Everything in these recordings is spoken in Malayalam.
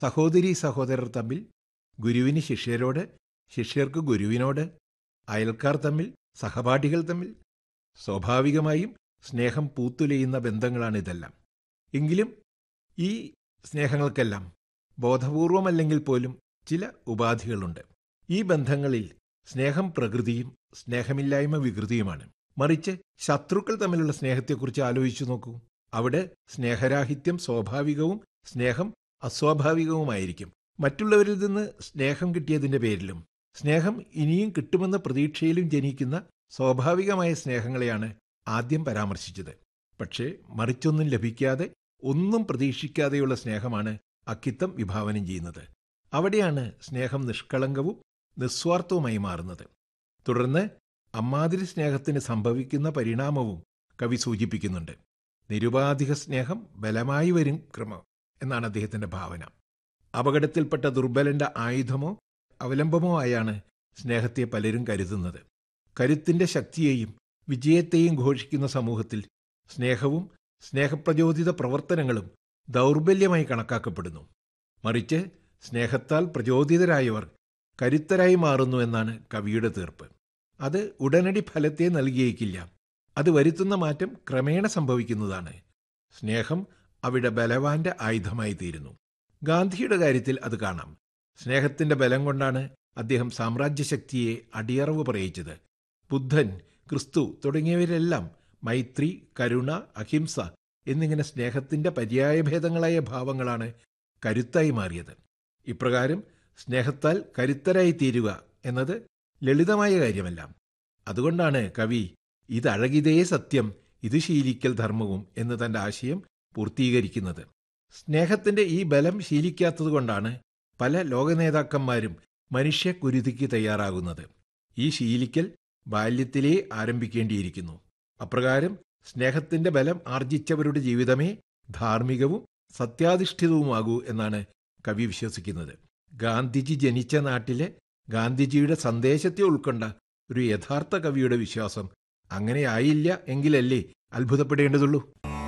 സഹോദരീ സഹോദരർ തമ്മിൽ ഗുരുവിന് ശിഷ്യരോട് ശിഷ്യർക്ക് ഗുരുവിനോട് അയൽക്കാർ തമ്മിൽ സഹപാഠികൾ തമ്മിൽ സ്വാഭാവികമായും സ്നേഹം പൂത്തുലയുന്ന ബന്ധങ്ങളാണിതെല്ലാം എങ്കിലും ഈ സ്നേഹങ്ങൾക്കെല്ലാം ബോധപൂർവമല്ലെങ്കിൽ പോലും ചില ഉപാധികളുണ്ട് ഈ ബന്ധങ്ങളിൽ സ്നേഹം പ്രകൃതിയും സ്നേഹമില്ലായ്മ വികൃതിയുമാണ് മറിച്ച് ശത്രുക്കൾ തമ്മിലുള്ള സ്നേഹത്തെക്കുറിച്ച് ആലോചിച്ചു നോക്കൂ അവിടെ സ്നേഹരാഹിത്യം സ്വാഭാവികവും സ്നേഹം അസ്വാഭാവികവുമായിരിക്കും മറ്റുള്ളവരിൽ നിന്ന് സ്നേഹം കിട്ടിയതിന്റെ പേരിലും സ്നേഹം ഇനിയും കിട്ടുമെന്ന പ്രതീക്ഷയിലും ജനിക്കുന്ന സ്വാഭാവികമായ സ്നേഹങ്ങളെയാണ് ആദ്യം പരാമർശിച്ചത് പക്ഷേ മറിച്ചൊന്നും ലഭിക്കാതെ ഒന്നും പ്രതീക്ഷിക്കാതെയുള്ള സ്നേഹമാണ് അക്കിത്തം വിഭാവനം ചെയ്യുന്നത് അവിടെയാണ് സ്നേഹം നിഷ്കളങ്കവും നിസ്വാർത്ഥവുമായി മാറുന്നത് തുടർന്ന് അമ്മാതിരി സ്നേഹത്തിന് സംഭവിക്കുന്ന പരിണാമവും കവി സൂചിപ്പിക്കുന്നുണ്ട് നിരുപാധിക സ്നേഹം ബലമായി വരും ക്രമം എന്നാണ് അദ്ദേഹത്തിന്റെ ഭാവന അപകടത്തിൽപ്പെട്ട ദുർബലന്റെ ആയുധമോ അവലംബമോ ആയാണ് സ്നേഹത്തെ പലരും കരുതുന്നത് കരുത്തിന്റെ ശക്തിയെയും വിജയത്തെയും ഘോഷിക്കുന്ന സമൂഹത്തിൽ സ്നേഹവും സ്നേഹപ്രചോദിത പ്രവർത്തനങ്ങളും ദൗർബല്യമായി കണക്കാക്കപ്പെടുന്നു മറിച്ച് സ്നേഹത്താൽ പ്രചോദിതരായവർ കരുത്തരായി മാറുന്നു എന്നാണ് കവിയുടെ തീർപ്പ് അത് ഉടനടി ഫലത്തെ നൽകിയേക്കില്ല അത് വരുത്തുന്ന മാറ്റം ക്രമേണ സംഭവിക്കുന്നതാണ് സ്നേഹം അവിടെ ബലവാന്റെ ആയുധമായി തീരുന്നു ഗാന്ധിയുടെ കാര്യത്തിൽ അത് കാണാം സ്നേഹത്തിന്റെ ബലം കൊണ്ടാണ് അദ്ദേഹം സാമ്രാജ്യശക്തിയെ അടിയറവ് പറയിച്ചത് ബുദ്ധൻ ക്രിസ്തു തുടങ്ങിയവരെല്ലാം മൈത്രി കരുണ അഹിംസ എന്നിങ്ങനെ സ്നേഹത്തിന്റെ പര്യായഭേദങ്ങളായ ഭാവങ്ങളാണ് കരുത്തായി മാറിയത് ഇപ്രകാരം സ്നേഹത്താൽ കരുത്തരായി തീരുക എന്നത് ലളിതമായ കാര്യമല്ല അതുകൊണ്ടാണ് കവി ഇതഴകിതേ സത്യം ഇത് ശീലിക്കൽ ധർമ്മവും എന്ന് തന്റെ ആശയം പൂർത്തീകരിക്കുന്നത് സ്നേഹത്തിന്റെ ഈ ബലം ശീലിക്കാത്തതുകൊണ്ടാണ് പല ലോകനേതാക്കന്മാരും മനുഷ്യക്കുരുതിക്ക് തയ്യാറാകുന്നത് ഈ ശീലിക്കൽ ബാല്യത്തിലേ ആരംഭിക്കേണ്ടിയിരിക്കുന്നു അപ്രകാരം സ്നേഹത്തിന്റെ ബലം ആർജിച്ചവരുടെ ജീവിതമേ ധാർമ്മികവും സത്യാധിഷ്ഠിതവുമാകൂ എന്നാണ് കവി വിശ്വസിക്കുന്നത് ഗാന്ധിജി ജനിച്ച നാട്ടിലെ ഗാന്ധിജിയുടെ സന്ദേശത്തെ ഉൾക്കൊണ്ട ഒരു യഥാർത്ഥ കവിയുടെ വിശ്വാസം അങ്ങനെ ആയില്ല എങ്കിലല്ലേ അത്ഭുതപ്പെടേണ്ടതുള്ളൂ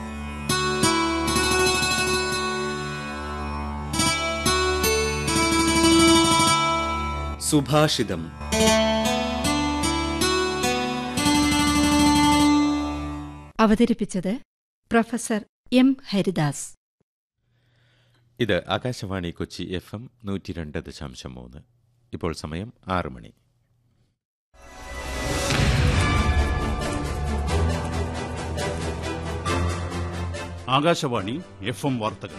സുഭാഷിതം അവതരിപ്പിച്ചത് പ്രൊഫസർ എം ഹരിദാസ് ഇത് ആകാശവാണി കൊച്ചി എഫ് എം നൂറ്റി രണ്ട് ദശാംശം മൂന്ന് ഇപ്പോൾ സമയം ആറ് മണി ആകാശവാണി എഫ് എം വാർത്തകൾ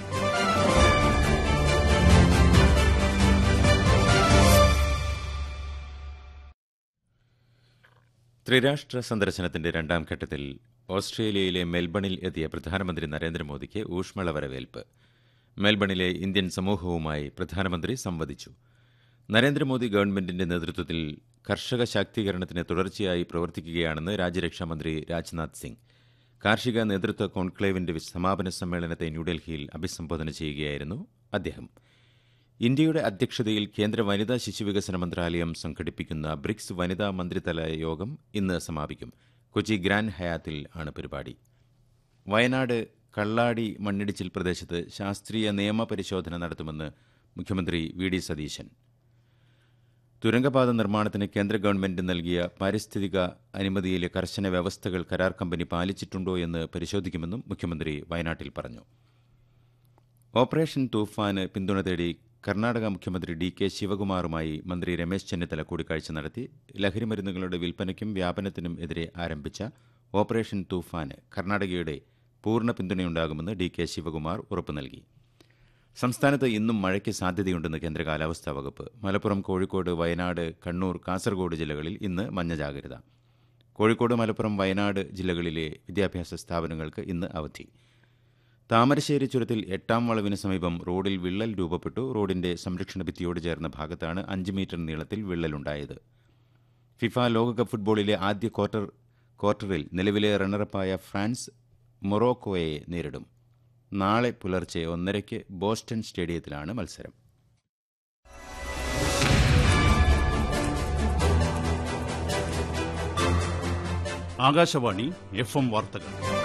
ത്രിരാഷ്ട്ര സന്ദർശനത്തിന്റെ രണ്ടാം ഘട്ടത്തിൽ ഓസ്ട്രേലിയയിലെ മെൽബണിൽ എത്തിയ പ്രധാനമന്ത്രി നരേന്ദ്രമോദിക്ക് ഊഷ്മള വരവേൽപ്പ് മെൽബണിലെ ഇന്ത്യൻ സമൂഹവുമായി പ്രധാനമന്ത്രി സംവദിച്ചു നരേന്ദ്രമോദി ഗവൺമെന്റിന്റെ നേതൃത്വത്തിൽ കർഷക ശാക്തീകരണത്തിന് തുടർച്ചയായി പ്രവർത്തിക്കുകയാണെന്ന് രാജ്യരക്ഷാമന്ത്രി രാജ്നാഥ് സിംഗ് കാർഷിക നേതൃത്വ കോൺക്ലേവിന്റെ സമാപന സമ്മേളനത്തെ ന്യൂഡൽഹിയിൽ അഭിസംബോധന ചെയ്യുകയായിരുന്നു അദ്ദേഹം ഇന്ത്യയുടെ അധ്യക്ഷതയിൽ കേന്ദ്ര വനിതാ ശിശുവികസന മന്ത്രാലയം സംഘടിപ്പിക്കുന്ന ബ്രിക്സ് വനിതാ മന്ത്രിതല യോഗം ഇന്ന് സമാപിക്കും കൊച്ചി ഗ്രാൻഡ് ഹയാത്തിൽ ആണ് പരിപാടി വയനാട് കള്ളാടി മണ്ണിടിച്ചിൽ പ്രദേശത്ത് ശാസ്ത്രീയ നിയമ പരിശോധന നടത്തുമെന്ന് മുഖ്യമന്ത്രി വി ഡി സതീശൻ തുരങ്കപാത നിർമ്മാണത്തിന് കേന്ദ്ര ഗവൺമെന്റ് നൽകിയ പാരിസ്ഥിതിക അനുമതിയിലെ കർശന വ്യവസ്ഥകൾ കരാർ കമ്പനി പാലിച്ചിട്ടുണ്ടോ എന്ന് പരിശോധിക്കുമെന്നും മുഖ്യമന്ത്രി വയനാട്ടിൽ പറഞ്ഞു ഓപ്പറേഷൻ തൂഫാന് പിന്തുണ തേടി കർണാടക മുഖ്യമന്ത്രി ഡി കെ ശിവകുമാറുമായി മന്ത്രി രമേശ് ചെന്നിത്തല കൂടിക്കാഴ്ച നടത്തി ലഹരിമരുന്നുകളുടെ വിൽപ്പനയ്ക്കും വ്യാപനത്തിനും എതിരെ ആരംഭിച്ച ഓപ്പറേഷൻ തൂഫാന് കർണാടകയുടെ പൂർണ്ണ പിന്തുണയുണ്ടാകുമെന്ന് ഡി കെ ശിവകുമാർ ഉറപ്പു നൽകി സംസ്ഥാനത്ത് ഇന്നും മഴയ്ക്ക് സാധ്യതയുണ്ടെന്ന് കേന്ദ്ര കാലാവസ്ഥാ വകുപ്പ് മലപ്പുറം കോഴിക്കോട് വയനാട് കണ്ണൂർ കാസർഗോഡ് ജില്ലകളിൽ ഇന്ന് മഞ്ഞ ജാഗ്രത കോഴിക്കോട് മലപ്പുറം വയനാട് ജില്ലകളിലെ വിദ്യാഭ്യാസ സ്ഥാപനങ്ങൾക്ക് ഇന്ന് അവധി താമരശ്ശേരി ചുരത്തിൽ എട്ടാം വളവിന് സമീപം റോഡിൽ വിള്ളൽ രൂപപ്പെട്ടു റോഡിന്റെ സംരക്ഷണ ഭിത്തിയോട് ചേർന്ന ഭാഗത്താണ് അഞ്ച് മീറ്റർ നീളത്തിൽ വിള്ളലുണ്ടായത് ഫിഫ ലോകകപ്പ് ഫുട്ബോളിലെ ആദ്യ ക്വാർട്ടർ ക്വാർട്ടറിൽ നിലവിലെ റണ്ണറപ്പായ ഫ്രാൻസ് മൊറോക്കോയെ നേരിടും നാളെ പുലർച്ചെ ഒന്നരയ്ക്ക് ബോസ്റ്റൺ സ്റ്റേഡിയത്തിലാണ് മത്സരം ആകാശവാണി എഫ് എം വാർത്തകൾ